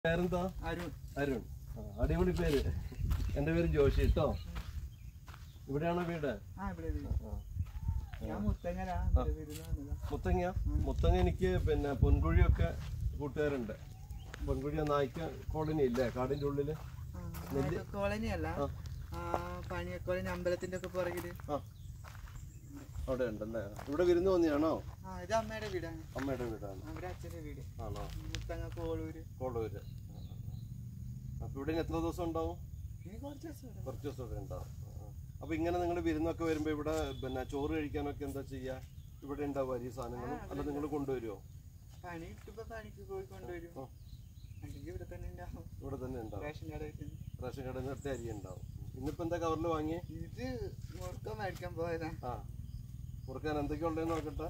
പേരെന്താ അരുൺ അരുൺ ആ, അടിപൊളി പേര് എന്റെ പേര് ജോഷി കേട്ടോ ഇവിടെയാണോ വീട് ആ ഇവിടെ വീട്. ആ. ഞാൻ മുത്തങ്ങലാ ഇവിടെ വിരുന്ന് വന്നതാ. മുത്തങ്ങ മുത്തങ്ങ എനിക്ക് പിന്നെ പൊൻകുഴിയൊക്കെ കൂട്ടുകാരുണ്ട് പൊൻകുഴി നായ്ക്ക കോളനി ഇല്ലേ കാടിന്റെ ഉള്ളില് ആ, ഇത് കോളനി അല്ല ആ. ആ, പണിയക്കോളനി അമ്പലത്തിന്റെ ഒക്കെ പുറകില് ആ അവിടെ ഉണ്ടല്ലേ ഇവിടെ വിരുന്ന് വന്നിയാണോ ആ ഇത് അമ്മയുടെ വീടാണ് അമ്മയുടെ വീടാണ് അവിടെ അച്ഛന്റെ വീട് ആണോ മുത്തങ്ങ കോളൂര് കോളൂര് അപ്പൊ ഇവിടെ ഇനി എത്ര ദിവസം ഉണ്ടാവും ഇനി കുറച്ച് ദിവസം ഇവിടെ. കുറച്ച് ദിവസം ഇവിടെ ഉണ്ടാവും ആ, ആ. അപ്പൊ ഇങ്ങനെ നിങ്ങൾ വിരുന്നൊക്കെ വരുമ്പോ ഇവിടെ പിന്നെ ചോറ് കഴിക്കാനൊക്കെ എന്താ ചെയ്യാ ഇവിടെ ഉണ്ടാവും അരി സാധനങ്ങളും അല്ല നിങ്ങൾ കൊണ്ടുവരുമോ പണി കിട്ടുമ്പോ പണിക്ക് പോയി കൊണ്ടുവരും ആ. അല്ലെങ്കിൽ ഇവിടെ തന്നെ ഉണ്ടാവും ഇവിടെ തന്നെ ഉണ്ടാവും റേഷൻ കടയിൽ ചെന്ന്. റേഷൻ കടയിൽ നിന്ന് അരി ഉണ്ടാവും ഇന്നിപ്പോ എന്താ കവറിൽ വാങ്ങി ഇത് മുറുക്കം മേടിക്കാൻ പോയതാ ആ മുറുക്കാൻ എന്തൊക്കെ ഉള്ളതെന്ന് നോക്കട്ടെ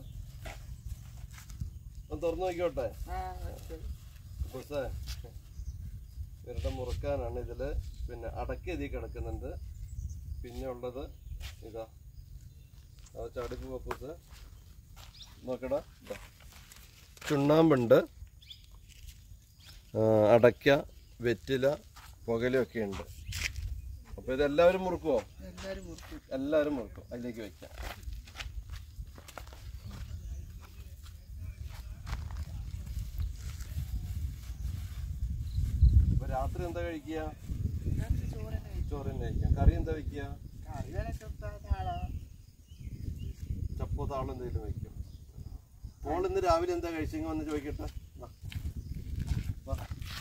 ഒന്ന് തുറന്നു നോക്കിയോട്ടെ ആ ശരി. ബുസേ ഇവരുടെ മുറുക്കാനാണ് ഇതില് പിന്നെ അടക്ക ഇതിൽ കിടക്കുന്നുണ്ട് പിന്നെ ഉള്ളത് ഇതാ അത് ചടുക്ക് പപ്പൂസ് നോക്കടാ ഇതാ. ചുണ്ണാമ്പുണ്ട് ആ, അടയ്ക്ക വെറ്റില പുകലൊക്കെ ഉണ്ട് അപ്പൊ ഇത് എല്ലാവരും മുറുക്കുവോ എല്ലാരും മുറുക്കും എല്ലാവരും മുറുക്കും അതിലേക്ക് വെക്കാം അപ്പൊ രാത്രി എന്താ കഴിക്കുക രാത്രി ചോറ് തന്നെ കഴിക്കും. ചോറ് തന്നെ കഴിക്കാം കറി എന്താ വെക്കുക കറി വേണേ ചുട്ട താള ചപ്പോ താളം എന്തെങ്കിലും വെക്കും മോൾ ഇന്ന് രാവിലെ എന്താ കഴിച്ചെങ്കിൽ വന്ന് ചോദിക്കട്ടെ വാ. വാ.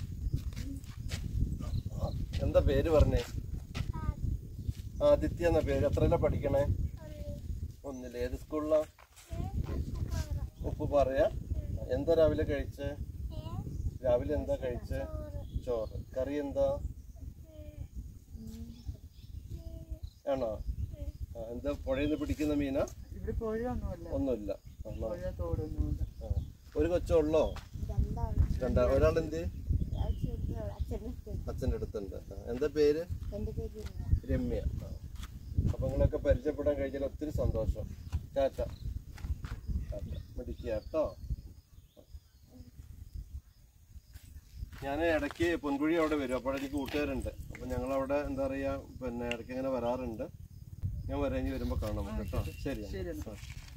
എന്താ പേര് പറഞ്ഞേ ആദിത്യ എന്ന പേര് എത്രയിലാ പഠിക്കണേ ഒന്നില്ല ഏത് സ്കൂളിലാ ഉപ്പ് പറയാ എന്താ രാവിലെ കഴിച്ചേ രാവിലെ എന്താ കഴിച്ചേ ചോറ് കറി എന്താ ആണോ ആ, എന്താ പുഴയിൽ നിന്ന് പിടിക്കുന്ന മീനാ ഇവിടെ പുഴയൊന്നുമല്ല ഒന്നുമില്ല ആ, ന- പുഴ തോടൊന്നുമില്ല ആ. ഒരു കൊച്ചുള്ളോ രണ്ടാ ഒരാൾ എന്ത് അച്ഛൻ്റെ അടുത്തുണ്ട് ആ, എന്താ പേര് എന്റെ പേര് രമ്യ ആ. അപ്പൊ നിങ്ങളൊക്കെ പരിചയപ്പെടാൻ കഴിഞ്ഞാൽ ഒത്തിരി സന്തോഷം ചാച്ച മിടിക്കുക കേട്ടോ ഞാൻ ഇടയ്ക്ക് പൊൻകുഴി അവിടെ വരും അപ്പോൾ എനിക്ക് കൂട്ടുകാരുണ്ട് അപ്പൊ ഞങ്ങൾ അവിടെ എന്താ പറയാ പിന്നെ ഇടയ്ക്ക് ഇങ്ങനെ വരാറുണ്ട് ഞാൻ വരാൻ വരുമ്പോ കാണാം കേട്ടോ ശരി ശരി എന്നാ. ആ.